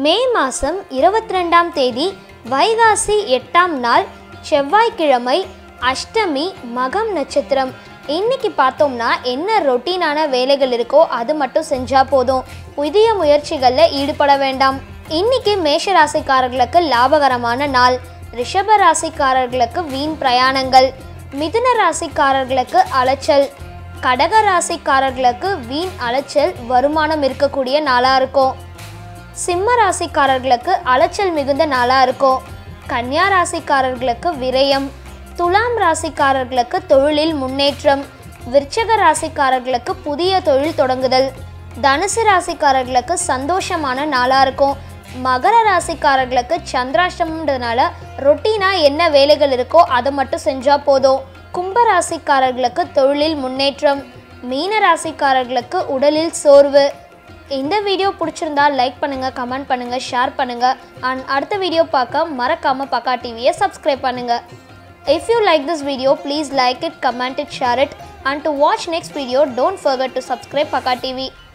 மே மாதம் இருபத்தி ரெண்டாம் தேதி வைகாசி எட்டாம் நாள் செவ்வாய்க்கிழமை அஷ்டமி மகம் நட்சத்திரம் இன்னைக்கு பார்த்தோம்னா என்ன ரொட்டீனான வேலைகள் இருக்கோ அது மட்டும் செஞ்சால் போதும் புதிய முயற்சிகளில் ஈடுபட வேண்டாம் இன்னைக்கு மேஷ ராசிக்காரர்களுக்கு லாபகரமான நாள் ரிஷப ராசிக்காரர்களுக்கு வீண் பிரயாணங்கள் மிதுன ராசிக்காரர்களுக்கு அலைச்சல் கடக ராசிக்காரர்களுக்கு வீண் அலைச்சல் வருமானம் இருக்கக்கூடிய நாளாக இருக்கும் சிம்ம ராசிக்காரர்களுக்கு அலைச்சல் மிகுந்த நாளாக இருக்கும் கன்னியா ராசிக்காரர்களுக்கு விரயம் துலாம் ராசிக்காரர்களுக்கு தொழிலில் முன்னேற்றம் விருச்சக ராசிக்காரர்களுக்கு புதிய தொழில் தொடங்குதல் தனுசு ராசிக்காரர்களுக்கு சந்தோஷமான நாளாக இருக்கும் மகர ராசிக்காரர்களுக்கு சந்திராஷ்டமன்றதுனால ரொட்டீனாக என்ன வேலைகள் இருக்கோ அதை மட்டும் செஞ்சால் போதும் கும்ப ராசிக்காரர்களுக்கு தொழிலில் முன்னேற்றம் மீன ராசிக்காரர்களுக்கு உடலில் சோர்வு இந்த வீடியோ பிடிச்சிருந்தா லைக் பண்ணுங்கள் கமெண்ட் பண்ணுங்கள் ஷேர் பண்ணுங்கள் அண்ட் அடுத்த வீடியோ பார்க்க மறக்காமல் பக்கா டிவியை சப்ஸ்கிரைப் பண்ணுங்கள் if you like this video please like it comment it share it and to watch next video don't forget to subscribe Pakka TV